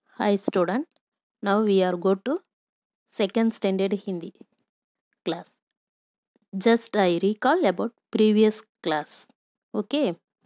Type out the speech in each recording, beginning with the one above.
Hi student. Now we are go to second standard Hindi class. Just I recall about previous class. Okay.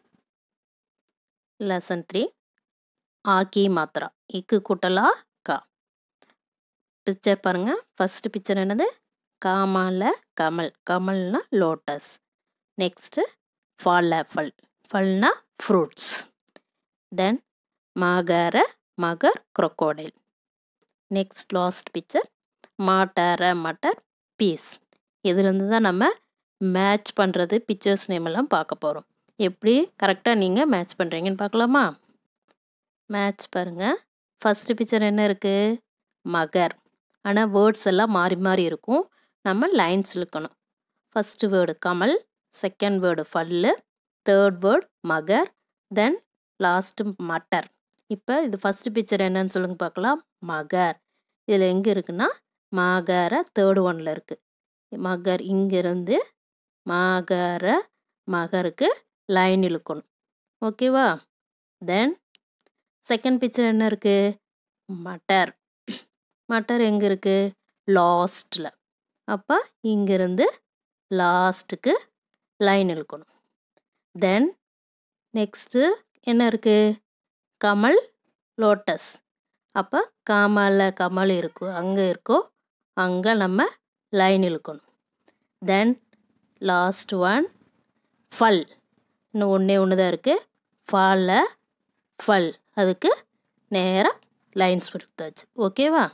Lesson 3. ஆக்கி மாத்திரா இக்கு கூட்டலா கா picture பாருங்க first picture என்னது காமால கமல் கமல்னா lotus next phal apple ஃபல்னா fruits then மகர magar crocodile next last picture மாட்டர மட்டர் பீஸ் இதுலேருந்து தான் நம்ம மேட்ச் பண்ணுறது பிக்சர்ஸ் நேம் எல்லாம் பார்க்க போகிறோம் எப்படி கரெக்டாக நீங்கள் மேட்ச் பண்ணுறீங்கன்னு பார்க்கலாமா மேட்ச் பாருங்கள் ஃபஸ்ட்டு பிக்சர் என்ன இருக்குது மகர் ஆனால் வேர்ட்ஸ் எல்லாம் மாறி மாறி இருக்கும் நம்ம லைன்ஸ் இழுக்கணும் first word kamal second word phal third word magar then last matar இப்போ இது ஃபஸ்ட்டு பிக்சர் என்னன்னு சொல்லுங்க பார்க்கலாம் மகர் இதில் எங்கே இருக்குன்னா மகர தேர்டு ஒன்ல இருக்குது மகர் இங்கிருந்து மகர மகருக்கு லைன் இழுக்கணும் ஓகேவா தென் செகண்ட் பிக்சர் என்ன இருக்குது மட்டர் மட்டர் எங்கே இருக்குது லாஸ்ட்டில் அப்போ இங்கிருந்து லாஸ்ட்டுக்கு லைன் இழுக்கணும் தென் நெக்ஸ்ட்டு என்ன இருக்குது கமல் லோட்டஸ் அப்போ காமல கமல் இருக்கும் அங்கே இருக்கோ அங்கே நம்ம லைன் இழுக்கணும் தென் லாஸ்ட் ஒன் ஃபல் இன்னும் ஒன்றே ஒன்று தான் இருக்குது ஃபாலில் ஃபல் அதுக்கு நேராக லைன்ஸ் கொடுத்தாச்சு ஓகேவா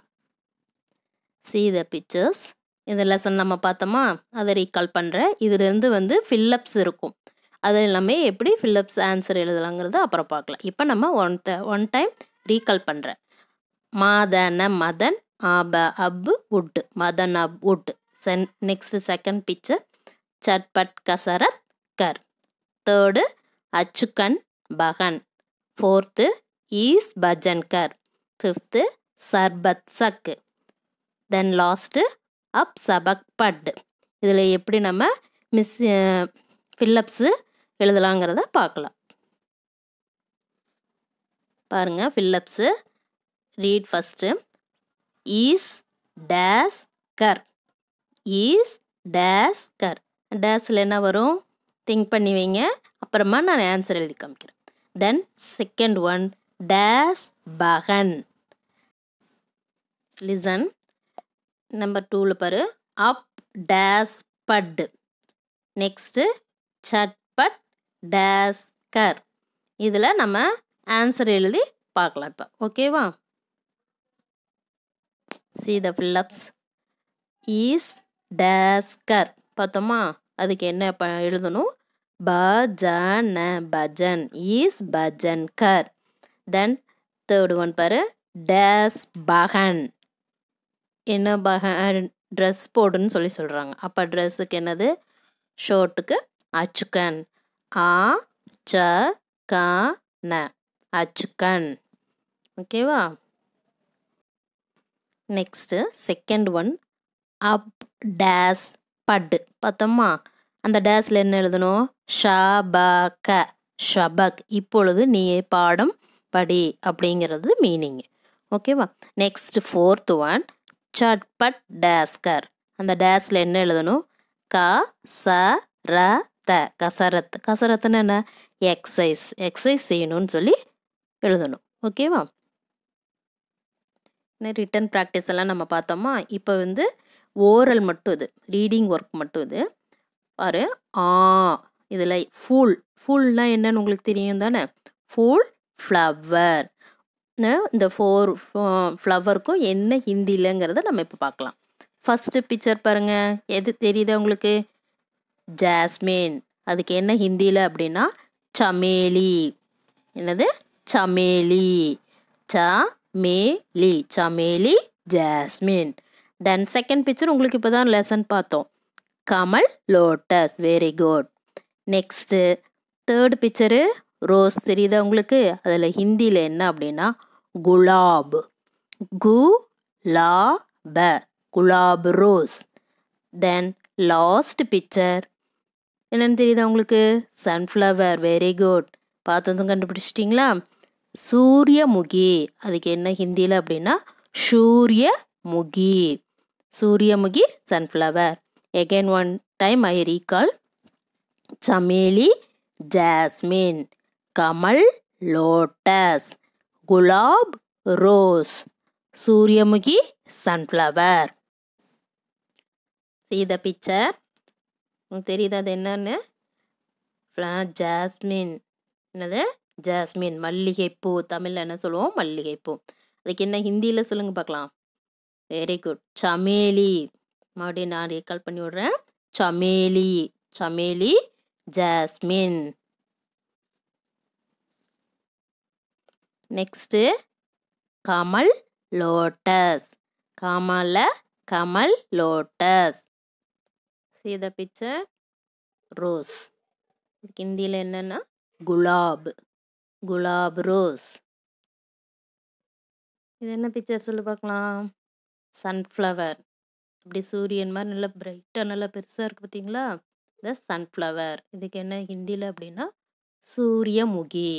சி த பிக்சர்ஸ் இந்த லெசன் நம்ம பார்த்தோமா அதை ரீகால் பண்ணுறேன் இதுலேருந்து வந்து ஃபில்லப்ஸ் இருக்கும் அது எல்லாமே எப்படி ஃபில்லப்ஸ் ஆன்சர் எழுதலாங்கிறத அப்புறம் பார்க்கலாம் இப்போ நம்ம one the one time recall பண்ணுறேன் மாதன மதன் ஆப அப் உட் மதன் அப் உட் சென் நெக்ஸ்ட் செகண்ட் பிக்சர் சட்பட் கசரத் கர் தேர்டு அச்சுக்கன் பகன் ஃபோர்த்து ஈஸ் பஜன்கர் ஃபிஃப்த்து சர்பத் சக்கு தென் லாஸ்ட்டு அப் சபக் பட் இதில் எப்படி நம்ம மிஸ் ஃபில்லப்ஸு எழுதலாங்கிறத பார்க்கலாம் பாருங்க ஃபில்லப்ஸு ரீட் ஃபஸ்ட்டு ஈஸ் டேஸ் கர் ஈஸ் டேஸ் கர் டேஸில் என்ன வரும் திங்க் பண்ணி வைங்க அப்புறமா நான் ஆன்சர் எழுதி காமிக்கிறேன் தென் செகண்ட் ஒன் டேஸ் பகன் லிசன் நம்பர் டூவில் பாரு அப் டேஸ் பட் நெக்ஸ்ட்டு சட்பட் டேஸ் கர் இதில் நம்ம ஆன்சர் எழுதி பார்க்கலாம் இப்போ ஓகேவா சி த ஃபில்லப்ஸ் ஈஸ் டேஸ் கர் பார்த்தோமா அதுக்கு என்ன ப எழுதணும் பஜன பஜன் ஈஸ் பஜன் கர் தென் தேர்ட் ஒன் பாரு டேஸ் பகன் என்ன பகன் ட்ரெஸ் போடுன்னு சொல்லி சொல்கிறாங்க அப்போ ட்ரெஸ்ஸுக்கு என்னது ஷர்ட்டுக்கு அச்சுக்கன் ஆ ச க ந அச்சுக்கன் ஓகேவா நெக்ஸ்ட்டு செகண்ட் ஒன் அப் டேஸ் பட் பார்த்தோமா அந்த டேஸில் என்ன எழுதணும் ஷபக ஷபக் இப்பொழுது நீ பாடம் படி அப்படிங்கிறது மீனிங் ஓகேவா நெக்ஸ்ட் ஃபோர்த் ஒன் சட்பட் டேஸ்கர் அந்த டேஸில் என்ன எழுதணும் க ச ர த கசரத் கசரத்துன்னு என்ன எக்ஸசைஸ் எக்ஸசைஸ் செய்யணும்னு சொல்லி எழுதணும் ஓகேவா ரிட்டன் ப்ராக்டிஸ் எல்லாம் நம்ம பார்த்தோமா இப்போ வந்து ஓரல் மட்டும் இது ரீடிங் ஒர்க் மட்டும் இது பாரு ஆ இதில் ஃபுல் ஃபுல்னா என்னன்னு உங்களுக்கு தெரியும் தானே ஃபுல் ஃப்ளவர் இந்த ஃபோர் ஃப்ளவருக்கும் என்ன ஹிந்திலங்கிறத நம்ம இப்போ பார்க்கலாம் ஃபஸ்ட்டு பிக்சர் பாருங்க எது தெரியுது உங்களுக்கு ஜாஸ்மின் அதுக்கு என்ன ஹிந்தியில் அப்படின்னா சமேலி என்னது சமேலி ச மேலி சமேலி ஜாஸ்மின் தென் செகண்ட் பிக்சர் உங்களுக்கு இப்போ தான் லெசன் பார்த்தோம் கமல் lotus very good next third picture rose தெரியுதா உங்களுக்கு அதில் ஹிந்தியில் என்ன அப்படின்னா குலாப் கு லா ப குலாப் ரோஸ் தென் லாஸ்ட் பிக்சர் என்னென்னு தெரியுதா உங்களுக்கு சன்ஃப்ளவர் வெரி குட் பார்த்ததும் கண்டுபிடிச்சிட்டிங்களா சூரியமுகி அதுக்கு என்ன ஹிந்தியில் அப்படின்னா சூரியமுகி சூரியமுகி sunflower again one time I recall சமேலி ஜாஸ்மின் கமல் லோட்டஸ் குலாப் ரோஸ் சூரியமுகி சன்ஃப்ளவர் see the picture உங்களுக்கு தெரியுது அது என்னன்னு ஜாஸ்மின் என்னது ஜாஸ்மின் மல்லிகைப்பூ தமிழில் என்ன சொல்லுவோம் மல்லிகைப்பூ அதுக்கு என்ன ஹிந்தியில் சொல்லுங்க பார்க்கலாம் வெரி குட் சமேலி மறுபடியும் நான் ரீகால் பண்ணி விடுறேன் சமேலி சமேலி ஜாஸ்மின் நெக்ஸ்ட்டு கமல் லோட்டஸ் கமல கமல் lotus see the picture rose இதுக்கு ஹிந்தியில் என்னென்னா குலாப் குலாப் ரோஸ் இது என்ன பிக்சர் சொல்லி பார்க்கலாம் சன்ஃப்ளவர் இப்படி சூரியன் மாதிரி நல்லா பிரைட்டாக நல்லா பெருசாக இருக்குது பார்த்தீங்களா இந்த சன்ஃப்ளவர் இதுக்கு என்ன ஹிந்தியில் அப்படின்னா சூரியமுகி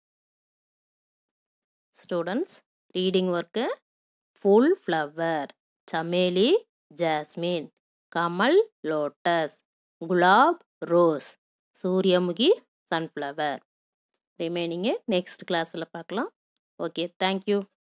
ஸ்டூடெண்ட்ஸ் ரீடிங் ஒர்க்கு ஃபுல் ஃப்ளவர் சமேலி ஜாஸ்மின் கமல் லோட்டஸ் குலாப் ரோஸ் சூரியமுகி சன்ஃப்ளவர் ரிமைனிங்கு நெக்ஸ்ட் கிளாஸில் பார்க்கலாம் ஓகே தேங்க்யூ